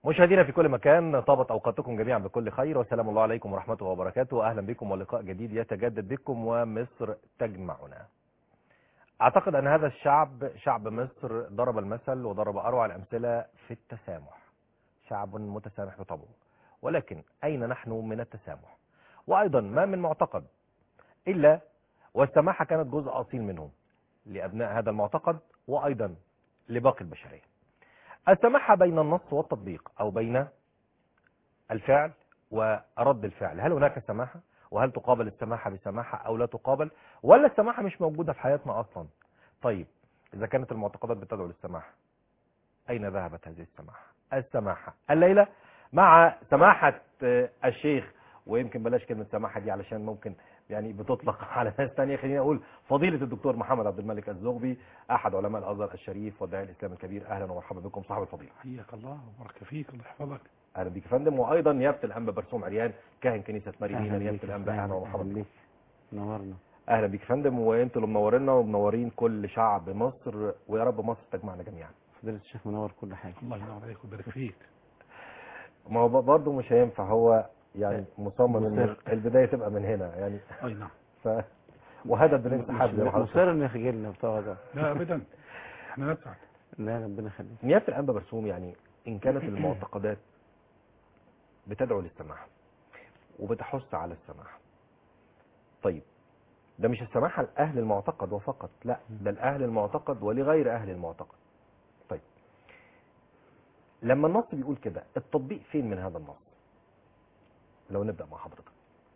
مشاهدينا في كل مكان طابت اوقاتكم جميعا بكل خير والسلام الله عليكم ورحمه الله وبركاته اهلا بكم ولقاء جديد يتجدد بكم ومصر تجمعنا. اعتقد ان هذا الشعب شعب مصر ضرب المثل وضرب اروع الامثله في التسامح. شعب متسامح بطبعه. ولكن اين نحن من التسامح؟ وايضا ما من معتقد الا والسماحه كانت جزء اصيل منه لابناء هذا المعتقد وايضا لباقي البشريه. السماحة بين النص والتطبيق أو بين الفعل ورد الفعل هل هناك سماحة وهل تقابل السماحة بسماحة أو لا تقابل ولا السماحة مش موجودة في حياتنا أصلا طيب إذا كانت المعتقدات بتدعو للسماحة أين ذهبت هذه السماحة السماحة الليلة مع سماحة الشيخ ويمكن بلاش كلمة سماحة دي علشان ممكن يعني بتطلق على ناس ثانيه خليني اقول فضيله الدكتور محمد عبد الملك الزغبي احد علماء الازهر الشريف والداعي الاسلامي الكبير اهلا ومرحبا بكم صاحب الفضيله حياك الله وبارك فيك الله يحفظك اهلا بك يا فندم وايضا نيابه الانبا برسوم عريان كاهن كنيسه مريمين نيابه بيك. الانبا اهلا ومرحبا أهلا بكم بيك. نورنا اهلا بك يا فندم وانتوا اللي منورينا ومنورين كل شعب مصر ويا رب مصر تجمعنا جميعا فضيلة الشيخ منور كل حاجة الله ينور عليك ويبارك فيك ما هو برضه مش هينفع هو يعني مصمم ان مصر. البدايه تبقى من هنا يعني اي نعم ف وهدف بننسحب زي ما مش- حضرتك مصر انه يخجلنا لنا بتوع ده لا ابدا احنا نسعد لا ربنا يخليك نيابه الانبا برسوم يعني ان كانت المعتقدات بتدعو للسماحه وبتحث على السماحه طيب ده مش السماحه لاهل المعتقد وفقط لا ده لاهل المعتقد ولغير اهل المعتقد طيب لما النص بيقول كده التطبيق فين من هذا النص لو نبدا مع حضرتك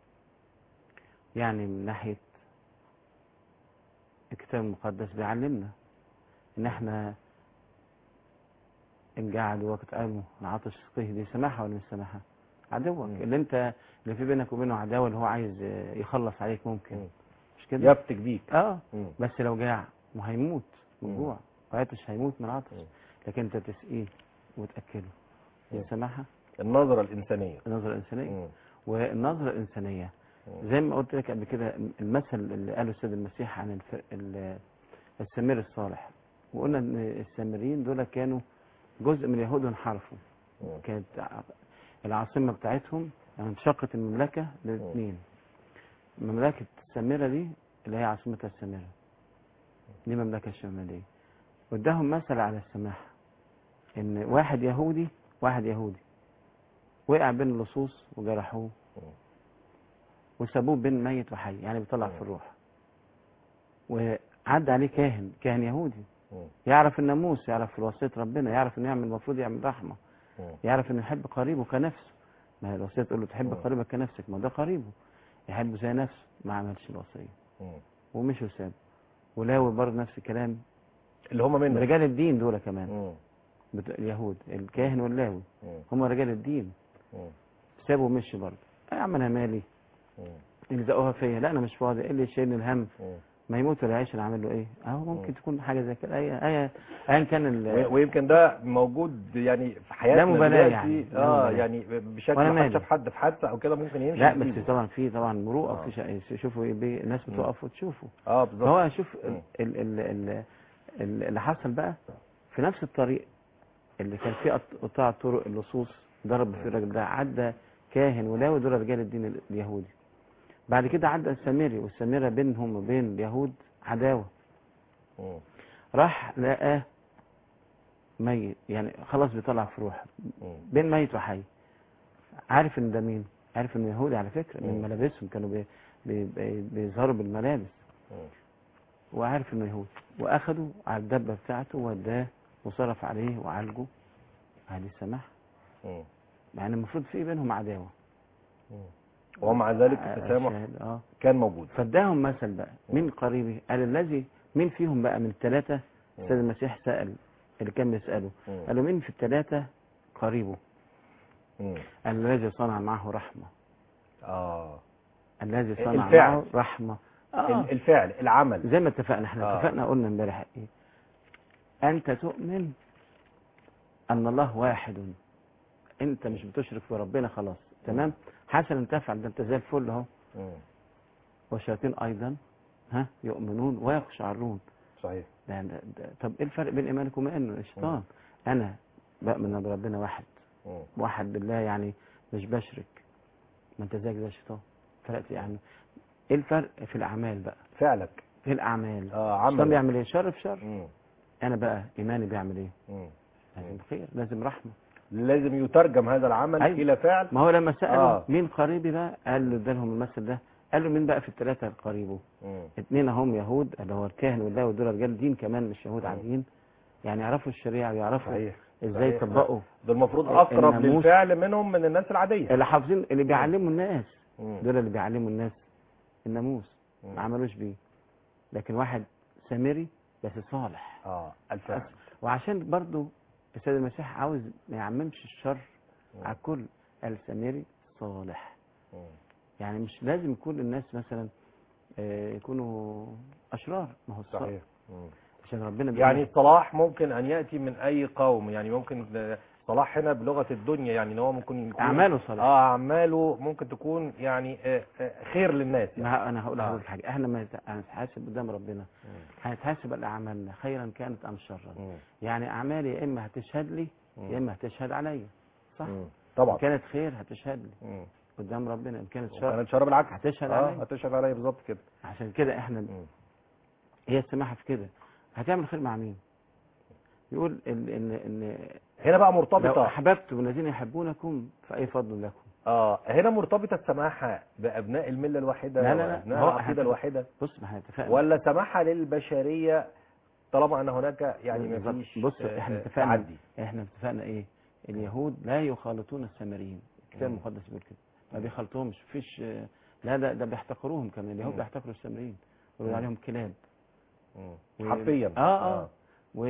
يعني من ناحية الكتاب المقدس بيعلمنا ان احنا ان جاء عدوك قالوا العطش سقيه دي سماحة ولا مش سماحة عدوك مم. اللي انت اللي في بينك وبينه عداوة اللي هو عايز يخلص عليك ممكن مم. مش كده يفتك بيك اه مم. بس لو جاع ما هيموت من مم. جوع وعطش هيموت من العطش مم. لكن انت تسقيه وتاكله مم. دي سماحه النظره الانسانيه النظره الانسانيه مم. والنظره الانسانيه مم. زي ما قلت لك قبل كده المثل اللي قاله السيد المسيح عن الف... ال- السمير الصالح وقلنا ان السامريين دول كانوا جزء من اليهود وانحرفوا مم. كانت ع- العاصمه بتاعتهم يعني انشقت المملكه لاثنين مملكه السامره دي اللي هي عاصمتها السامره دي مملكه شماليه واداهم مثل على السماحه ان واحد يهودي واحد يهودي وقع بين اللصوص وجرحوه مم. وسابوه بين ميت وحي يعني بيطلع مم. في الروح وعدى عليه كاهن كاهن يهودي مم. يعرف الناموس يعرف وصية ربنا يعرف انه يعمل المفروض يعمل رحمة مم. يعرف انه يحب قريبه كنفسه ما هي الوصية تقول له تحب مم. قريبك كنفسك ما ده قريبه يحبه زي نفسه ما عملش الوصية مم. ومشي وسابه ولاوي برضه نفس الكلام اللي هم من منك رجال الدين دول كمان مم. بت- اليهود الكاهن واللاوي مم. هم رجال الدين مم. سابوا ومشي برضه يا عم انا مالي مم. يلزقوها فيا لا انا مش فاضي ايه اللي يشيلني الهم مم. ما يموت ولا يعيش انا اعمل له ايه اهو ممكن مم. تكون حاجه زي كده اي اي ايا كان ال- و- ويمكن ده موجود يعني في حياتنا لا مبالاة دلوقتي، يعني، لا اه مبالاة. يعني بشكل وأنا ما حد مالي. شاف حد في حادثه او كده ممكن يمشي لا يسيبه. بس طبعا في طبعا مروءه آه. في شيء شوفوا إيه بي- الناس مم. بتقف وتشوفوا اه بالظبط فهو شوف مم. ال ال ال ال اللي حصل بقى في نفس الطريق اللي كان فيه قط- قطاع طرق اللصوص ضرب في الراجل ده عدى كاهن ولاوي دول رجال الدين ال- اليهودي بعد كده عدى السامري والسامره بينهم وبين اليهود عداوه مم. راح لقاه ميت يعني خلاص بيطلع في روح مم. بين ميت وحي عارف ان ده مين عارف انه يهودي على فكره من مم. ملابسهم كانوا بي بي بي بيظهروا بالملابس مم. وعارف انه يهودي واخده على الدبه بتاعته ووداه وصرف عليه وعالجه هذه السماح مم. يعني المفروض في بينهم عداوه مم. ومع ذلك آه، التسامح شاهد، اه كان موجود فاداهم مثل بقى مين قريبي قال الذي مين فيهم بقى من الثلاثه السيد المسيح سال اللي كان بيساله مم. قال له مين في الثلاثه قريبه مم. قال الذي صنع معه رحمه اه الذي صنع الفعل. معه رحمه آه. ال- الفعل العمل زي ما اتفقنا احنا آه. اتفقنا قلنا امبارح ايه انت تؤمن ان الله واحد انت مش بتشرك في ربنا خلاص تمام حسنا تفعل ده انت زي الفل اهو مم. والشياطين ايضا ها يؤمنون ويخشعرون صحيح ده ده ده طب ايه الفرق بين ايمانك وما انه الشيطان انا بؤمن ان ربنا واحد مم. واحد بالله يعني مش بشرك ما انت زيك زي الشيطان فرقت يعني ايه الفرق في الاعمال بقى فعلك في الاعمال اه الشيطان عمل بيعمل ايه شر في شر مم. انا بقى ايماني بيعمل ايه مم. لازم خير لازم رحمه لازم يترجم هذا العمل أيوة. الى فعل ما هو لما سالوا آه. آه. مين قريبي بقى قال له ادالهم المثل ده قال له مين بقى في الثلاثه قريبه مم. اثنين هم يهود اللي هو الكاهن والله ودول رجال دين كمان مش يهود مم. عاديين يعني يعرفوا الشريعه ويعرفوا صحيح ازاي صحيح. يطبقوا ده المفروض اقرب الناموس. للفعل منهم من الناس العاديه اللي حافظين اللي بيعلموا الناس مم. دول اللي بيعلموا الناس الناموس مم. ما عملوش بيه لكن واحد سامري بس صالح اه الفعل وعشان برضو السيد المسيح عاوز ما يعممش الشر مم. على الكل السامري صالح مم. يعني مش لازم كل الناس مثلا آه، يكونوا اشرار ما هو الصالح صحيح مم. عشان ربنا بيقول يعني الصلاح ممكن ان ياتي من اي قوم يعني ممكن آه، صلاح هنا بلغه الدنيا يعني ان هو ممكن يكون اعماله صالح اه اعماله ممكن تكون يعني آه، آه، خير للناس يعني. ما انا هقول آه. لحضرتك حاجه احنا لما نت- هنتحاسب قدام ربنا مم. هنتحاسب على اعمالنا خيرا كانت ام شرا مم. يعني اعمالي يا اما هتشهد لي مم. يا اما هتشهد عليا صح مم. ان طبعا كانت خير هتشهد لي مم. قدام ربنا ان كانت شر كانت شر بالعكس هتشهد اه عليا هتشهد عليا بالظبط كده عشان كده احنا مم. هي السماحه في كده هتعمل خير مع مين يقول ان ان ان هنا بقى لو مرتبطه احببتم الذين يحبونكم فاي فضل لكم اه هنا مرتبطه السماحه بابناء المله الواحده لا، لا، لا. وابناء هو العقيده إحنا- الواحده بص ما احنا اتفقنا ولا سماحه للبشريه طالما ان هناك يعني ما بالظبط. فيش بص آه، احنا آه، اتفقنا تعدي احنا اتفقنا ايه اليهود لا يخالطون السامريين الكتاب مم. المقدس بيقول كده ما بيخالطوهمش فيش آه، لا لا ده بيحتقروهم كمان اليهود مم. بيحتقروا السامريين مم. ويقولوا عليهم كلاب مم. و- حرفيا اه اه و...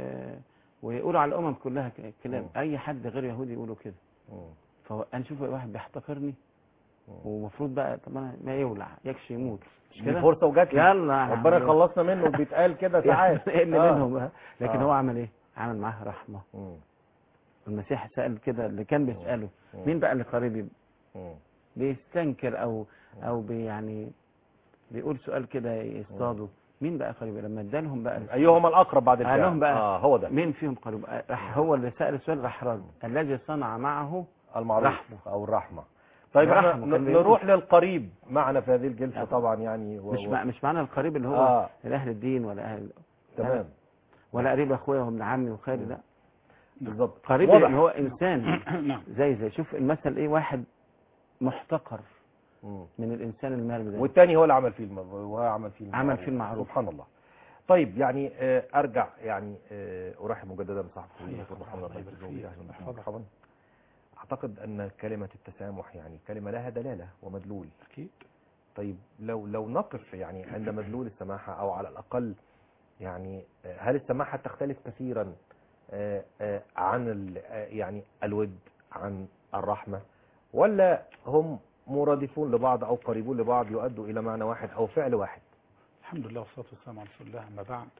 ويقولوا على الامم كلها ك- كلاب مم. اي حد غير يهودي يقولوا كده مم. فانا اشوف واحد بيحتقرني مم. ومفروض بقى طب انا ما يولع يكشي يموت مش دي كده فرصه وجات لي يلا ربنا يخلصنا منه بيتقال كده ساعات ايه اللي آه. منهم بقى لكن آه. هو عمل ايه عمل معاه رحمه مم. المسيح سال كده اللي كان بيساله مم. مين بقى اللي قريب مم. بيستنكر او او بي يعني بيقول سؤال كده يصطاده مين بقى قريب لما ادالهم بقى ايهما الاقرب بعد الفعل قال لهم بقى اه هو ده مين فيهم قريب راح هو اللي سال السؤال راح رد الذي صنع معه المعروف رحمة. او الرحمه طيب احنا الرحمة كان ن- بيقول- نروح للقريب معنا في هذه الجلسه يعني طبعا يعني و... مش و- مع مش معنى القريب اللي هو آه. الاهل الدين ولا اهل تمام ولا قريب اخويا وابن عمي وخالي لا بالظبط قريب واضح. اللي هو انسان نعم زي زي شوف المثل ايه واحد محتقر مم. من الانسان المرمي ده والتاني هو اللي عمل فيه الم... هو عمل فيه المعروف. عمل فيه المعروف. سبحان الله طيب يعني آه، ارجع يعني آه، ارحب مجددا بصاحب حياك الدكتور الله، محمد الله عبد يبارك الجوبي فيك. اهلا بك يحفظك. مرحبا اعتقد ان كلمه التسامح يعني كلمه لها دلاله ومدلول اكيد طيب لو لو نقف يعني عند مدلول السماحه او على الاقل يعني آه، هل السماحه تختلف كثيرا آه، آه، عن ال- آه، يعني الود عن الرحمه ولا هم مرادفون لبعض او قريبون لبعض يؤدوا الى معنى واحد او فعل واحد الحمد لله والصلاة والسلام على رسول الله أما بعد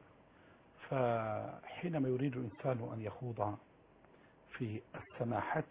فحينما يريد الإنسان أن يخوض في السماحة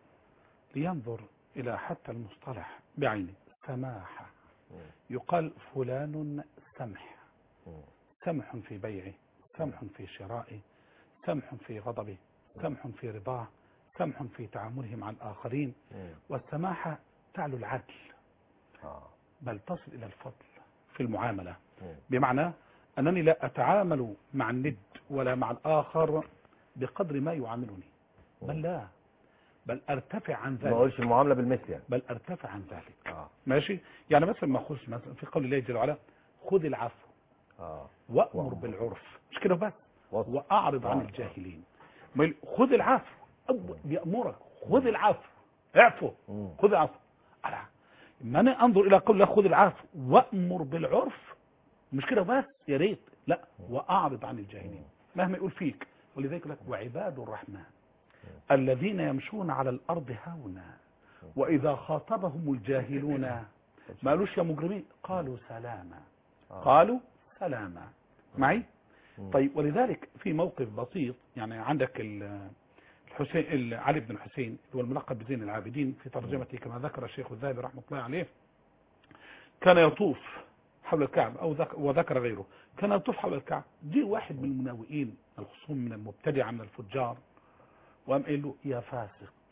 لينظر إلى حتى المصطلح بعينه سماحة يقال فلان سمح سمح في بيعه سمح في شرائه سمح في غضبه سمح في رضاه سمح في تعامله مع الآخرين والسماحة تعلو العدل آه. بل تصل إلى الفضل في المعاملة مم. بمعنى أنني لا أتعامل مع الند ولا مع الآخر بقدر ما يعاملني بل لا بل أرتفع عن ما ذلك اقولش المعامله بالمثل يعني بل أرتفع عن ذلك اه ماشي يعني مثلا ما أخش مثلا في قول الله جل وعلا خذ العفو اه وأمر وأمر. بالعرف مش كده بس وصف. وأعرض عن آه. الجاهلين ما يقول خذ العفو أب- بيأمرك خذ العفو اعفو مم. خذ العفو ألا ما انا انظر الى قول الله خذ العفو وامر بالعرف مش كده بس يا ريت لا واعرض عن الجاهلين مهما يقول فيك ولذلك يقول لك وعباد الرحمن الذين يمشون على الارض هونا واذا خاطبهم الجاهلون ما قالوش يا مجرمين قالوا سلاما آه. قالوا سلاما معي مم. طيب ولذلك في موقف بسيط يعني عندك ال- الحسين ال- علي بن الحسين اللي هو الملقب بزين العابدين في ترجمته كما ذكر الشيخ الذهبي رحمه الله عليه كان يطوف حول الكعب او ذك وذكر غيره كان يطوف حول الكعب جه واحد من المناوئين الخصوم من المبتدعه من الفجار وقام قال له يا فاسق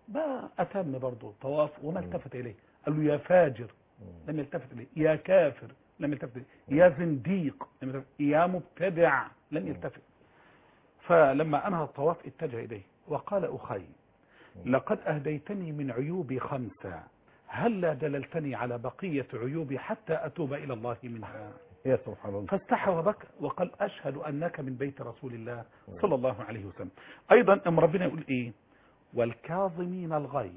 بقى أتم برضه طواف وما التفت إليه قال له يا فاجر لم يلتفت إليه يا كافر لم يلتفت إليه يا زنديق لم يلتفت يا مبتدع لم يلتفت فلما أنهى الطواف اتجه إليه وقال أخي لقد أهديتني من عيوبي خمسة هل دللتني على بقية عيوبي حتى أتوب إلى الله منها يا سبحان الله فاستحى وبكى وقال أشهد أنك من بيت رسول الله صلى الله عليه وسلم أيضا أم ربنا يقول إيه والكاظمين الغيظ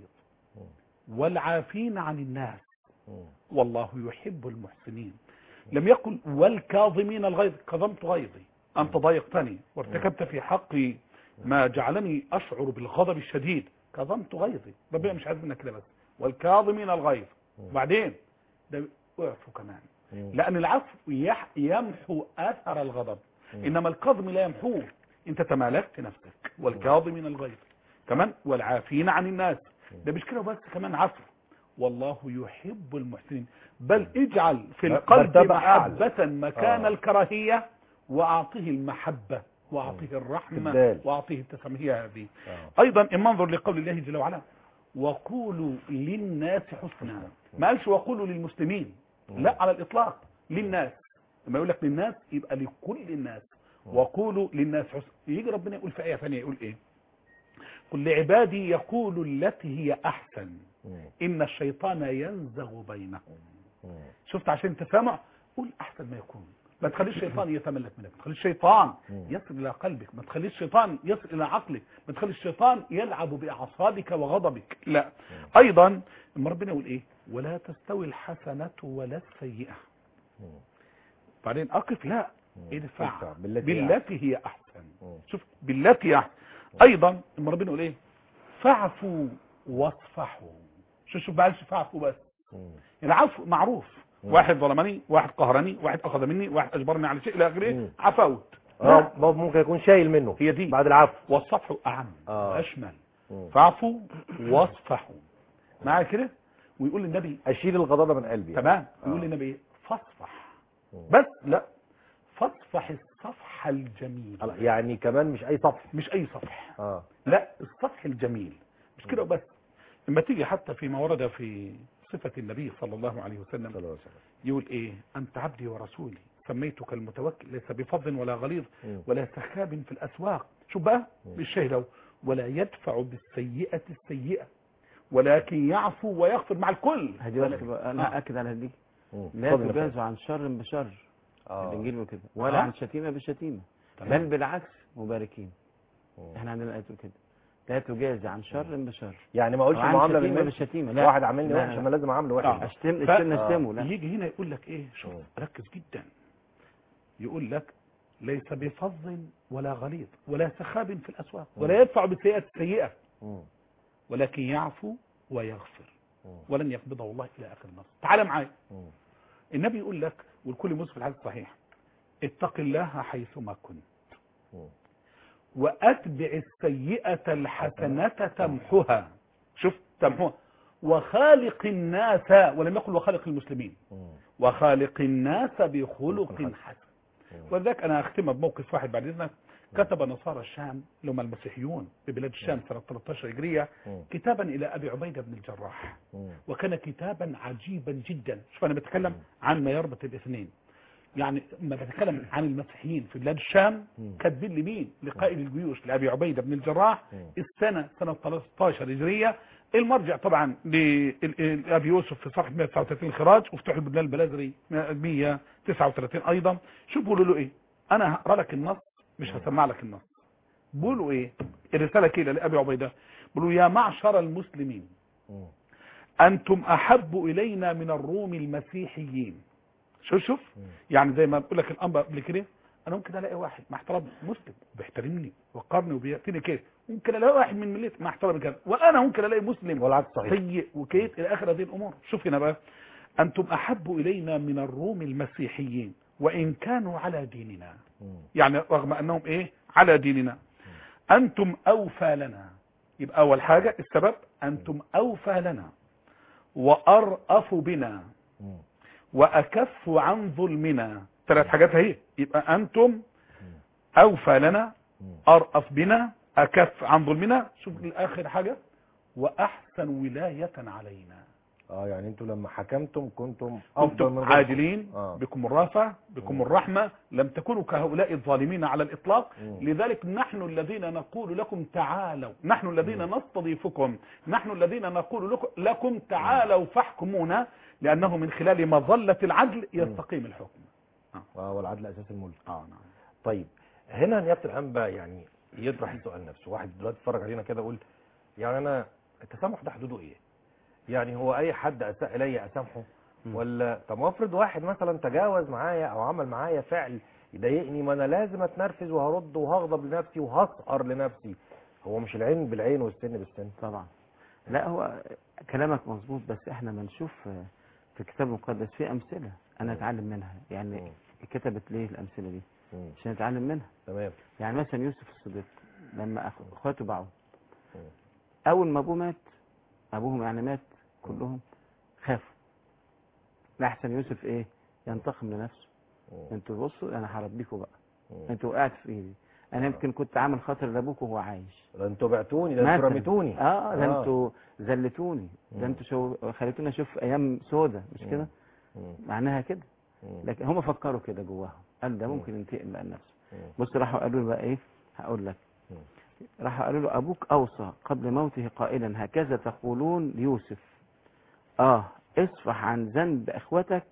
والعافين عن الناس والله يحب المحسنين لم يقل والكاظمين الغيظ كظمت غيظي أنت ضايقتني وارتكبت في حقي ما جعلني أشعر بالغضب الشديد كظمت غيظي ربنا مش عايز منك كده بس والكاظمين الغيظ وبعدين ده اعفوا كمان لأن العفو يح- يمحو أثر الغضب إنما الكظم لا يمحوه أنت تمالكت نفسك والكاظمين الغيظ كمان والعافين عن الناس ده مش كده بس كمان عفو والله يحب المحسنين بل اجعل في القلب مرتبة أعلى. محبة مكان آه. الكراهية وأعطيه المحبة وأعطيه الرحمة الدال. وأعطيه التسامح هي هذه آه. أيضا إما انظر لقول الله جل وعلا وقولوا للناس حسنا ما قالش وقولوا للمسلمين لا على الإطلاق للناس لما يقول لك للناس يبقى لكل الناس وقولوا للناس حسنا يجي ربنا يقول في آية ثانية يقول إيه قل لعبادي يقولوا التي هي أحسن إن الشيطان ينزغ بينهم شفت عشان تسامع قول أحسن ما يكون ما تخليش الشيطان يتملك منك ما تخليش الشيطان يصل إلى قلبك ما تخليش الشيطان يصل إلى عقلك ما تخليش الشيطان يلعب بأعصابك وغضبك لا أيضا لما ربنا يقول إيه ولا تستوي الحسنة ولا السيئة بعدين أقف لا ادفع ادفع بالتي بالتي هي أحسن مم. شوف بالتي هي أحسن أيضا لما ربنا يقول إيه فاعفوا واصفحوا شوف شوف ما قالش فاعفوا بس العفو معروف واحد ظلمني واحد قهرني واحد اخذ مني واحد اجبرني على شيء الى مم. اخره عفوت اه برضه ممكن يكون شايل منه هي دي بعد العفو والصفح اعم آه. واشمل مم. فاعفوا واصفحوا معايا كده ويقول للنبي اشيل الغضب من قلبي تمام آه. يقول للنبي إيه؟ فاصفح مم. بس لا فاصفح الصفح الجميل الله، يعني كمان مش اي صفح مش اي صفح اه لا الصفح الجميل مش كده وبس لما تيجي حتى فيما ورد في صفة النبي صلى الله عليه وسلم صلى الله عليه وسلم يقول ايه انت عبدي ورسولي سميتك المتوكل ليس بفظ ولا غليظ مم. ولا سخاب في الاسواق شوف بقى مم. بالشيء ده ولا يدفع بالسيئة السيئة ولكن يعفو ويغفر مع الكل هدي بس بقى، انا آه. هاكد على هديك مم. لا اتفضل يا تجازوا عن شر بشر آه. الانجيل بيقول كده ولا آه. عن شتيمه بشتيمه تمام. بل بالعكس مباركين مم. احنا عندنا الايه بتقول كده لا تجازي عن شر بشر يعني ما اقولش وعن معامله شتيمه بالناس بالشتيمه لا واحد عاملني لا، وحش لا. انا لازم اعامله وحش آه. اشتم ف- اشتم آه. اشتمه لا يجي هنا يقول لك ايه شوف مم. ركز جدا يقول لك ليس بفظ ولا غليظ ولا سخاب في الاسواق ولا يدفع بالسيئة السيئة مم. ولكن يعفو ويغفر مم. ولن يقبضه الله الى اخر النصر تعال معايا مم. النبي يقول لك والكل مسلم في الحديث الصحيح اتق الله حيثما كنت مم. واتبع السيئة الحسنة تمحها شوف تمحها وخالق الناس ولم يقل وخالق المسلمين مم. وخالق الناس بخلق حسن. حسن مم. ولذلك انا اختمها بموقف واحد بعد اذنك كتب نصارى الشام اللي هم المسيحيون في بلاد الشام سنة 13 هجرية مم. كتابا الى ابي عبيدة بن الجراح مم. وكان كتابا عجيبا جدا شوف انا بتكلم عن ما يربط الاثنين يعني لما بتكلم عن المسيحيين في بلاد الشام مم. كاتبين لمين لقائد الجيوش لابي عبيده بن الجراح مم. السنه سنه 13 هجريه المرجع طبعا لابي يوسف في صفحه 139 الخراج وفتح البلدان البلازري 139 ايضا شوف بيقولوا له ايه انا هقرا لك النص مش هسمع لك النص بيقولوا ايه الرساله كده لابي عبيده بيقولوا يا معشر المسلمين مم. أنتم أحب إلينا من الروم المسيحيين شوف شوف مم. يعني زي ما بقول لك الأنبا قبل كده أنا ممكن ألاقي واحد مع احترامي مسلم بيحترمني وقرني وبيأتيني كده ممكن ألاقي واحد من ملتي مع احترامي كده وأنا ممكن ألاقي مسلم والعكس صحيح سيء وكيت إلى آخر هذه الأمور شوف هنا بقى أنتم أحب إلينا من الروم المسيحيين وإن كانوا على ديننا مم. يعني رغم أنهم إيه على ديننا أنتم أوفى لنا يبقى أول حاجة السبب أنتم أوفى لنا وأرأف بنا مم. وأكف عن ظلمنا ثلاث حاجات اهي يبقى أنتم أوفى لنا مم. أرأف بنا أكف عن ظلمنا شوف الآخر حاجة وأحسن ولاية علينا اه يعني انتوا لما حكمتم كنتم افضل من كنتم غيركم. عادلين آه. بكم الرافة بكم مم. الرحمة لم تكونوا كهؤلاء الظالمين على الإطلاق مم. لذلك نحن الذين نقول لكم تعالوا نحن الذين نستضيفكم نحن الذين نقول لكم, لكم تعالوا فاحكمونا لأنه من خلال مظلة العدل يستقيم الحكم اه والعدل اساس الملك آه نعم طيب هنا نيابه الانباء يعني يطرح السؤال نفسه واحد دلوقتي اتفرج علينا كده يقول يعني انا التسامح ده حدوده ايه يعني هو اي حد اساء الي اسامحه مم. ولا طب ما افرض واحد مثلا تجاوز معايا او عمل معايا فعل يضايقني ما انا لازم اتنرفز وهرد وهغضب لنفسي وهسقر لنفسي هو مش العين بالعين والسن بالسن طبعا لا هو كلامك مظبوط بس احنا بنشوف في الكتاب المقدس في امثله انا مم. اتعلم منها يعني مم. كتبت ليه الامثله دي مم. عشان اتعلم منها تمام يعني مثلا يوسف الصديق لما أخ- اخواته باعوه مم. اول ما ابوه مات ابوهم يعني مات كلهم خافوا لاحسن يوسف ايه ينتقم لنفسه مم. انتوا بصوا انا هربيكم بقى مم. انتوا وقعت في ايدي انا آه. يمكن كنت عامل خاطر لابوك وهو عايش ده انتوا بعتوني ده انتوا مثلاً. رميتوني اه ده آه. انتوا زلتوني مم. ده انتوا شو خليتوني اشوف ايام سودة مش مم. كده مم. معناها كده مم. لكن هم فكروا كده جواهم قال ده مم. ممكن ينتقم بقى لنفسه مم. بص راحوا قالوا له بقى ايه هقول لك مم. راحوا قالوا له ابوك اوصى قبل موته قائلا هكذا تقولون ليوسف اه اصفح عن ذنب اخوتك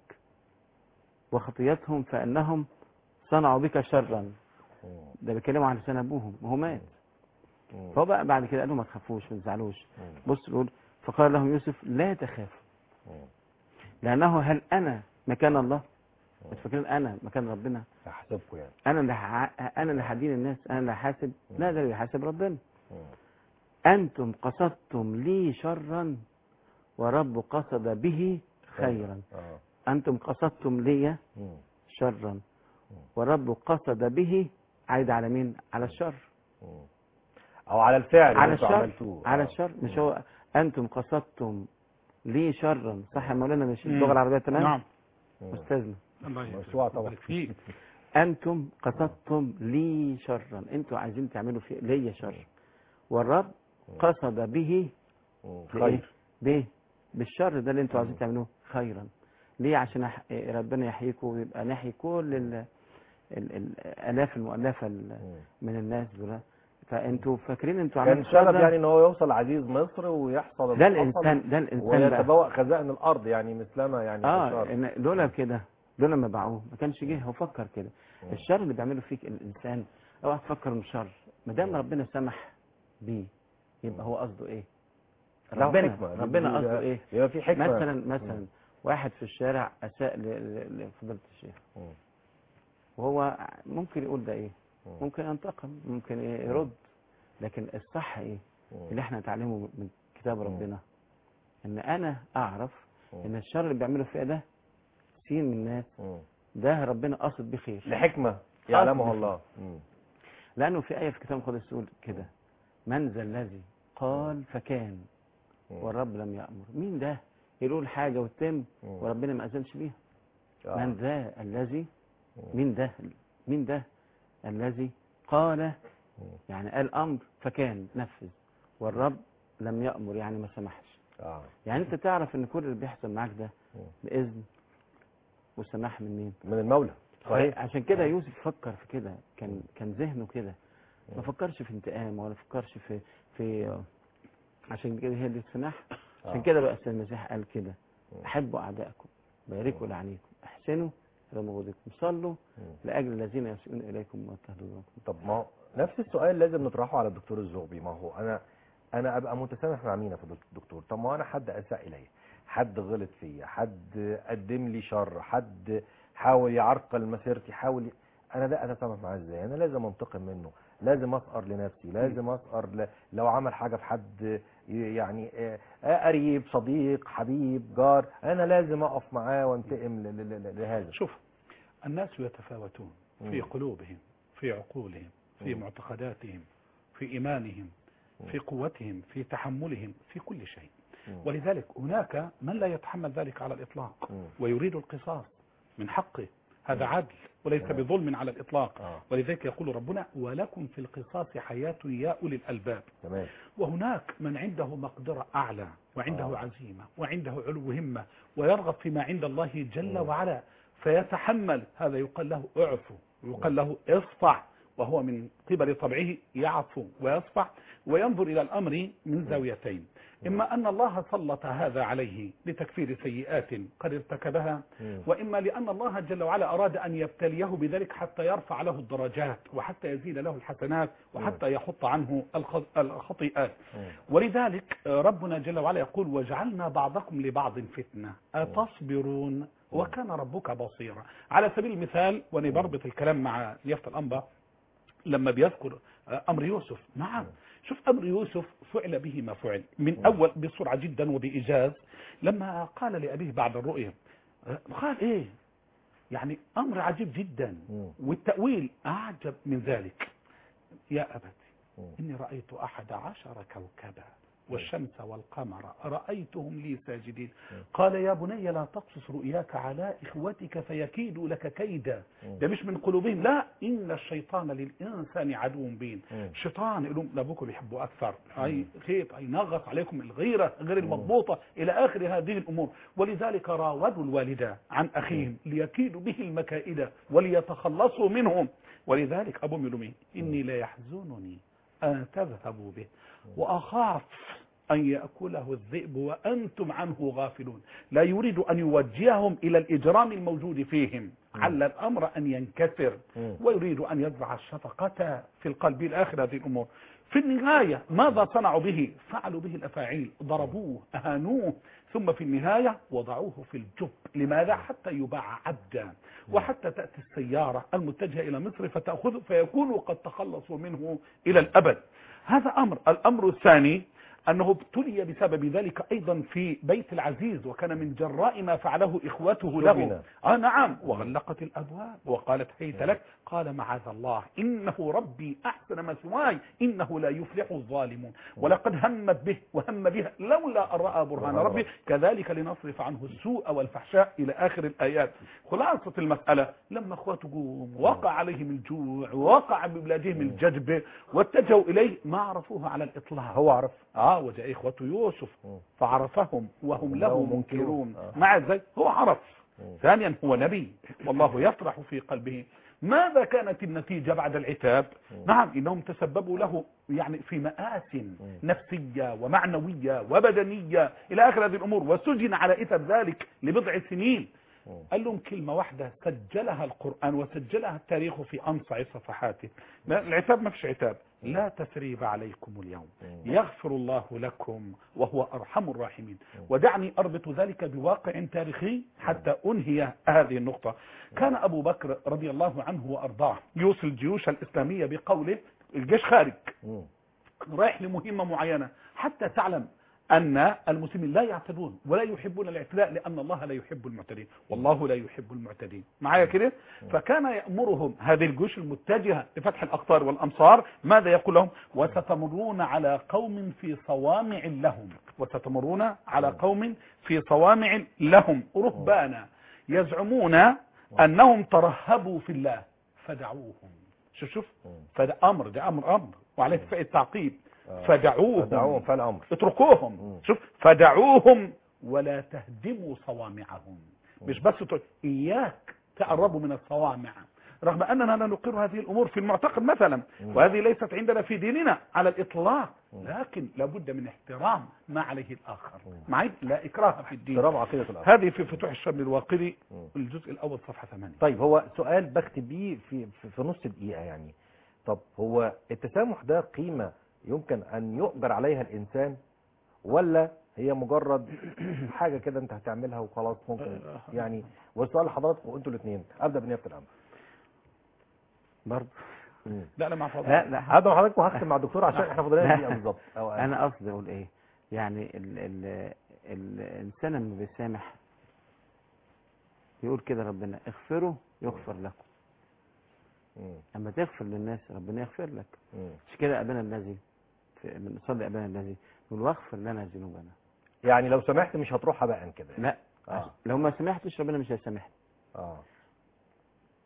وخطيتهم فانهم صنعوا بك شرا مم. ده بيتكلموا عن لسان ابوهم وهو مات مم. فهو بقى بعد كده قال لهم ما تخافوش ما تزعلوش مم. بص يقول فقال لهم يوسف لا تخافوا مم. لانه هل انا مكان الله انتوا فاكرين انا مكان ربنا هحسبكم يعني انا اللي ح... انا اللي هدين الناس انا اللي هحاسب لا ده اللي يحاسب ربنا مم. انتم قصدتم لي شرا ورب قصد به خيرا اه انتم قصدتم لي مم. شرا ورب قصد به عايد على مين على الشر مم. او على الفعل اللي على انتوا الشر عملتوه على آه. الشر مش مم. هو انتم قصدتم لي شرا صح يا مولانا مش مم. اللغه العربيه تمام نعم مم. استاذنا الله يبارك مشروع طبعا يبارك فيك انتم قصدتم لي شرا انتوا عايزين تعملوا في ليا شر والرب قصد به مم. لإيه؟ خير بايه بالشر ده اللي انتوا عايزين مم. تعملوه خيرا ليه عشان أح... إيه، ربنا يحييكم ويبقى نحيي كل ال... ال... الالاف المؤلفه ال... مم. من الناس دول فانتوا فاكرين انتوا كان عملتوا الشر سبب ده؟ يعني ان هو يوصل عزيز مصر ويحصل ده اللي حصل الانسان ده الانسان بقى ويتبوأ خزائن الارض يعني مثلما يعني اه الشر. إن لولا كده لولا ما باعوه ما كانش جه هو فكر كده مم. الشر اللي بيعمله فيك الانسان اوعى تفكر انه شر ما دام مم. ربنا سمح بيه يبقى مم. هو قصده ايه له ربنا حكمة. ربنا دي- قصده ايه يبقى في حكمه مثلا مثلا واحد في الشارع اساء ل- ل- لفضيله الشيخ مم. وهو ممكن يقول ده ايه مم. ممكن ينتقم ممكن إيه يرد لكن الصح ايه مم. اللي احنا نتعلمه من كتاب مم. ربنا ان انا اعرف مم. ان الشر اللي بيعمله فيا ده سين من الناس مم. ده ربنا قصد بيه خير لحكمه يعلمها خاص الله مم. لانه في ايه في كتاب المقدس تقول كده من ذا الذي قال فكان مم. والرب لم يامر مين ده يقول حاجه وتتم مم. وربنا ما اذنش بيها آه. من ذا الذي مم. مين ده مين ده الذي قال مم. يعني قال امر فكان نفذ والرب لم يامر يعني ما سمحش اه يعني انت تعرف ان كل اللي بيحصل معاك ده مم. باذن وسماح من مين من المولى صحيح عشان كده يوسف فكر في كده كان كان ذهنه كده ما فكرش في انتقام ولا فكرش في في عشان كده هي دي السماح عشان آه. كده بقى السيد المسيح قال كده احبوا اعدائكم باركوا لعنيكم احسنوا الى مبغضكم صلوا مم. لاجل الذين يسيئون اليكم ويضطهدونكم طب ما هو نفس السؤال لازم نطرحه على الدكتور الزغبي ما هو انا انا ابقى متسامح مع مين يا فضيله الدكتور طب ما هو انا حد اساء الي حد غلط فيا حد قدم لي شر حد حاول يعرقل مسيرتي حاول ي... انا ده اتسامح معاه ازاي انا لازم انتقم منه لازم اسقر لنفسي لازم اسقر ل... لو عمل حاجه في حد ي- يعني آه، آه، قريب صديق حبيب جار انا لازم اقف معاه وانتقم ل... ل... ل... لهذا شوف الناس يتفاوتون في مم. قلوبهم في عقولهم في مم. معتقداتهم في إيمانهم في قوتهم في تحملهم في كل شيء مم. ولذلك هناك من لا يتحمل ذلك على الإطلاق مم. ويريد القصاص من حقه هذا عدل وليس آه. بظلم على الإطلاق اه ولذلك يقول ربنا ولكم في القصاص حياة يا أولي الألباب تمام وهناك من عنده مقدرة أعلى وعنده آه. عزيمة وعنده علو همة ويرغب فيما عند الله جل مم. وعلا فيتحمل هذا يقال له اعفو ويقال له اصفع وهو من قبل طبعه يعفو ويصفع وينظر إلى الأمر من زاويتين إما أن الله سلط هذا عليه لتكفير سيئات قد ارتكبها مم. وإما لأن الله جل وعلا أراد أن يبتليه بذلك حتى يرفع له الدرجات وحتى يزيد له الحسنات وحتى يحط عنه الخ- الخطيئات مم. ولذلك ربنا جل وعلا يقول وجعلنا بعضكم لبعض فتنة أتصبرون وكان ربك بصيرا على سبيل المثال وأنا بربط الكلام مع يافت الأنبا لما بيذكر أمر يوسف نعم شوف أمر يوسف فعل به ما فعل من أول بسرعة جدا وبإيجاز لما قال لأبيه بعد الرؤيا قال إيه يعني أمر عجيب جدا مم. والتأويل أعجب من ذلك يا أبت مم. إني رأيت أحد عشر كوكبا والشمس والقمر رأيتهم لي ساجدين قال يا بني لا تقصص رؤياك على إخوتك فيكيدوا لك كيدا مم. ده مش من قلوبهم لا إن الشيطان للإنسان عدو مبين مم. شيطان يقولون لابوكم بيحبوا أكثر أي خيط أي نغص عليكم الغيرة غير المضبوطة إلى آخر هذه الأمور ولذلك راودوا الوالدة عن أخيهم ليكيدوا به المكائد وليتخلصوا منهم ولذلك أبو ملومي إني لا يحزنني أن تذهبوا به وأخاف أن يأكله الذئب وأنتم عنه غافلون لا يريد أن يوجههم إلى الإجرام الموجود فيهم على الأمر أن ينكسر مم. ويريد أن يزرع الشفقة في القلب إلى آخر هذه الأمور في النهاية ماذا صنعوا به فعلوا به الأفاعيل ضربوه أهانوه ثم في النهاية وضعوه في الجب لماذا حتى يباع عبدا وحتى تأتي السيارة المتجهة إلى مصر فتأخذه فيكونوا قد تخلصوا منه إلى الأبد هذا أمر الأمر الثاني أنه ابتلي بسبب ذلك أيضا في بيت العزيز وكان من جراء ما فعله إخوته له سجن. آه نعم وغلقت الأبواب وقالت هيت لك قال معاذ الله إنه ربي أحسن مثواي إنه لا يفلح الظالمون ولقد همت به وهم بها لولا أن رأى برهان برهان ربي كذلك لنصرف عنه السوء والفحشاء إلى آخر الآيات خلاصة المسألة لما أخواته قوم وقع عليهم الجوع وقع ببلادهم الجدب واتجهوا إليه ما عرفوه على الإطلاق هو عرف آه وجاء إخوة يوسف مم. فعرفهم وهم له له منكرون منكرون. آه. مع ذلك هو عرف مم. ثانيا هو نبي والله يفرح في قلبه ماذا كانت النتيجة بعد العتاب نعم إنهم تسببوا له يعني في مآس نفسية ومعنوية وبدنية إلى آخر هذه الأمور وسجن على إثر ذلك لبضع سنين مم. قال لهم كلمة واحدة سجلها القرآن وسجلها التاريخ في أنصع صفحاته لا، العتاب ما فيش عتاب لا تثريب عليكم اليوم يغفر الله لكم وهو أرحم الراحمين ودعني أربط ذلك بواقع تاريخي حتى أنهي هذه النقطة كان أبو بكر رضي الله عنه وأرضاه يوصل الجيوش الإسلامية بقوله الجيش خارج مم. رايح لمهمة معينة حتى تعلم أن المسلمين لا يعتدون ولا يحبون الاعتداء لأن الله لا يحب المعتدين والله لا يحب المعتدين معايا كده فكان يأمرهم هذه الجيوش المتجهة لفتح الأقطار والأمصار ماذا يقول لهم وستمرون على قوم في صوامع لهم وستمرون على قوم في صوامع لهم رهبانا يزعمون أنهم ترهبوا في الله فدعوهم شوف شوف فده أمر ده أمر أمر وعليه فئة التعقيب آه. فدعوهم فدعوهم فالأمر اتركوهم مم. شوف فدعوهم ولا تهدموا صوامعهم مش بس تقول إياك تقربوا من الصوامع رغم أننا لا نقر هذه الأمور في المعتقد مثلا وهذه ليست عندنا في ديننا على الإطلاق لكن لابد من احترام ما عليه الآخر معي لا إكراه في الدين احترام عقيدة الآخر هذه في فتوح الشر الواقري مم. الجزء الأول صفحة 8 طيب هو سؤال بختم بيه في, في, في نص دقيقة يعني طب هو التسامح ده قيمة يمكن أن يؤجر عليها الإنسان ولا هي مجرد حاجة كده أنت هتعملها وخلاص ممكن يعني والسؤال لحضراتكم أنتوا الاثنين أبدأ بنيابة الأمر برضه مم. لا لا مع فضل لا لا هبدأ مع حضرتك وهختم مع الدكتور عشان احنا فاضلين دقيقة بالظبط أو أقل. انا قصدي اقول ايه يعني ال ال الانسان لما بيسامح يقول كده ربنا اغفروا يغفر لكم مم. لما تغفر للناس ربنا يغفر لك مم. مش كده ابانا الذي في- من صلي ابانا الذي يقول واغفر لنا ذنوبنا يعني لو سمحت مش هتروح هباء كده لا آه. لو ما سمحتش ربنا مش هيسامحك اه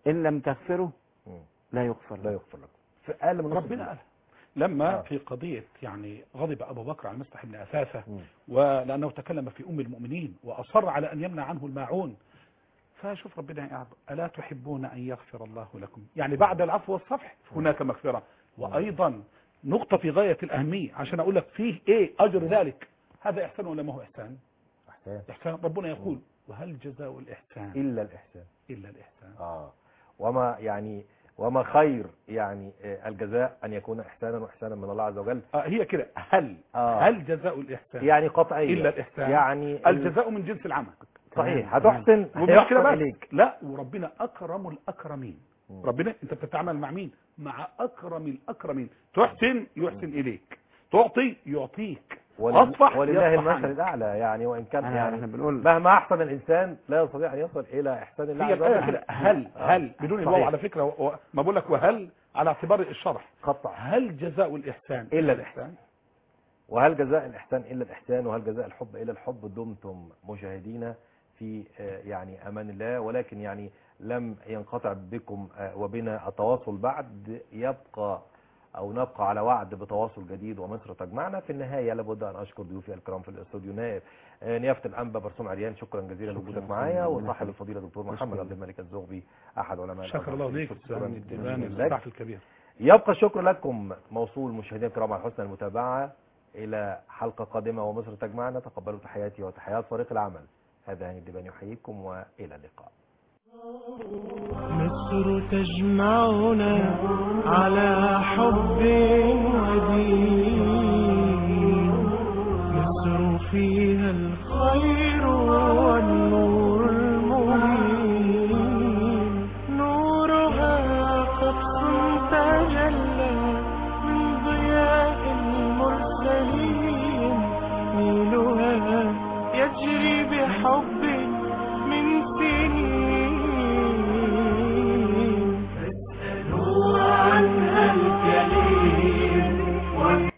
إن لم تغفروا مم. لا يغفر لا لكم يغفر لكم في اقل من نص ربنا دقيقة. قال لما آه. في قضية يعني غضب أبو بكر على مستح بن أثاثة مم. ولأنه تكلم في أم المؤمنين وأصر على أن يمنع عنه الماعون فشوف ربنا يعب ألا تحبون أن يغفر الله لكم يعني بعد العفو والصفح هناك مغفرة وأيضا نقطة في غاية الأهمية عشان أقول لك فيه إيه أجر ذلك هذا إحسان ولا ما هو إحسان احسان إحسان ربنا يقول وهل جزاء الإحسان الا الاحسان إلا الإحسان اه وما يعني وما خير يعني آه، الجزاء ان يكون احسانا واحسانا من الله عز وجل آه هي كده هل آه. هل جزاء الإحسان يعني قطعيا إلا الإحسان يعني ال- الجزاء من جنس العمل صحيح تمام. هتحسن ومش هيحسن كده بس اليك لا وربنا اكرم الاكرمين مم. ربنا انت بتتعامل مع مين مع اكرم الاكرمين تحسن يحسن اليك تعطي يعطيك ولل- اصفح ولله يصفح المثل عنك. الاعلى يعني وان كان أنا يعني احنا بنقول مهما احسن الانسان لا يستطيع ان يصل الى احسان الله هي عز الآية وجل كده هل آه. هل بدون الواو صحيح. على فكرة و- و- ما بقول لك وهل على اعتبار الشرح قطع هل جزاء الإحسان إلا الإحسان وهل جزاء الإحسان إلا الإحسان وهل جزاء الحب إلا الحب دمتم مشاهدين في آه، يعني أمان الله ولكن يعني لم ينقطع بكم آه، وبنا التواصل بعد يبقى أو نبقى على وعد بتواصل جديد ومصر تجمعنا في النهاية لابد أن أشكر ضيوفي الكرام في الاستوديو نائب آه، نيافة الأنبا برسوم عريان شكرا جزيلا شكراً. لوجودك معايا شكراً. وصاحب الفضيلة دكتور محمد شكراً. عبد الملك الزغبي أحد علماء شكر الله الأزهر. ليك شكراً الديوان جزيلاً لك. الضعف الكبير يبقى الشكر لكم موصول مشاهدينا الكرام على حسن المتابعة إلى حلقة قادمة ومصر تجمعنا تقبلوا تحياتي وتحيات فريق العمل هذا هاني الدبان يحييكم وإلى اللقاء مصر تجمعنا على حب ودين مصر فيها الخير والنور المبين نورها قدس تجلى من ضياء المرسلين نيلها يجري بحب